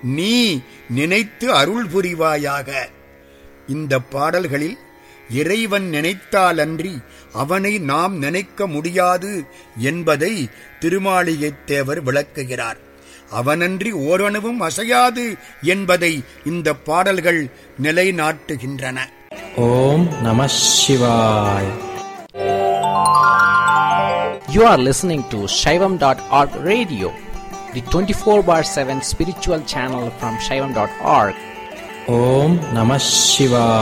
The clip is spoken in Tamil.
நீ நினைத்து அருள் புரிவாயாக இந்த பாடல்களில் இறைவன் நினைத்தாலன்றி அவனை நாம் நினைக்க முடியாது என்பதை திருமாளிகைத் தேவர் விளக்குகிறார் அவனன்றி ஓரணுவும் அசையாது என்பதை இந்த பாடல்கள் நிலைநாட்டுகின்றன ஓம் நம சிவாய் You are listening to Shaivam.org radio, the 24 bar 7 spiritual channel from Shaivam.org. ஓம் நம சிவாய்